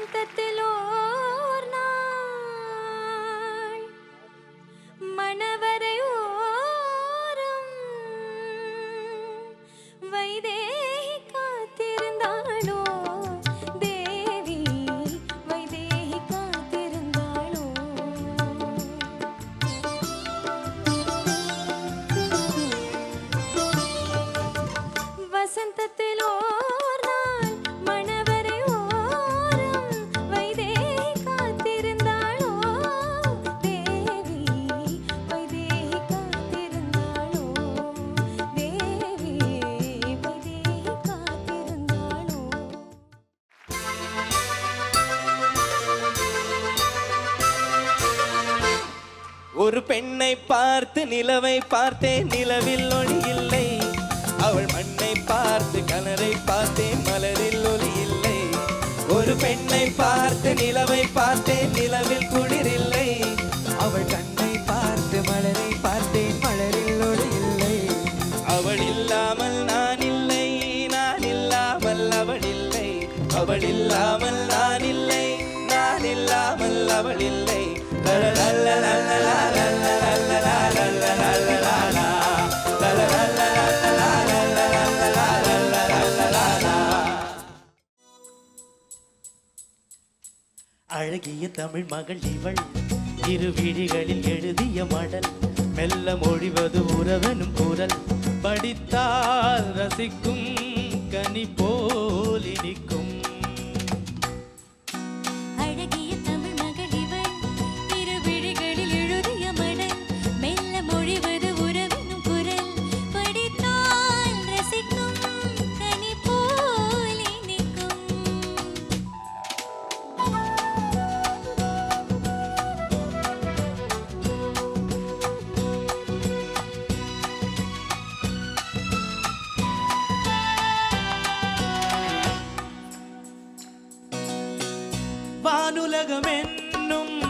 வசந்தத்தில் ஓர் நாள் மணவரை ஓரம் வைதேகி காத்திருந்தாளோ தேவி வைதேகி காத்திருந்தாளோ வசந்தத்தில் ஓர் நாள் மணவரை ஓரம் வைதேகி காத்திருந்தாளோ தேவி வைதேகி காத்திருந்தாளோ தேவி வைதேகி காத்திருந்தாளோ ஒரு பெண்ணை பார்த்து நிலவை பார்த்தேன் நிலவில் ஒளி இல்லை அவள் மண்ணை பார்த்து கலரை பார்த்தேன் மலரில் ஒளி இல்லை ஒரு பெண்ணை பார்த்து நிலவை பார்த்தேன் நிலவில் குளிரில்லை அவள் கண்ணை பார்த்து மலரை பார்த்தேன் மலரில் ஒளி இல்லை அவள் இல்லாமல் நான் இல்லை நான் இல்லாமல் அவள் இல்லை அவள் இல்லாமல் நான் இல்லை நான் இல்லாமல் அவள் இல்லை அழகிய தமிழ் மகள் இவள் இரு விழிகளில் எழுதிய மடல் மெல்ல மொழிவது உறவனும் குரல் படித்தால் ரசிக்கும் கனி போல் இனிக்கும் அழகிய தமிழ் மகள் இவள் இரு விழிகளில் எழுதிய மடல் மெல்ல மொழிவது உறவினும் குரல் படித்தால் ரசிக்கும் கனி போல் இனிக்கும் வானுலகம் என்னும்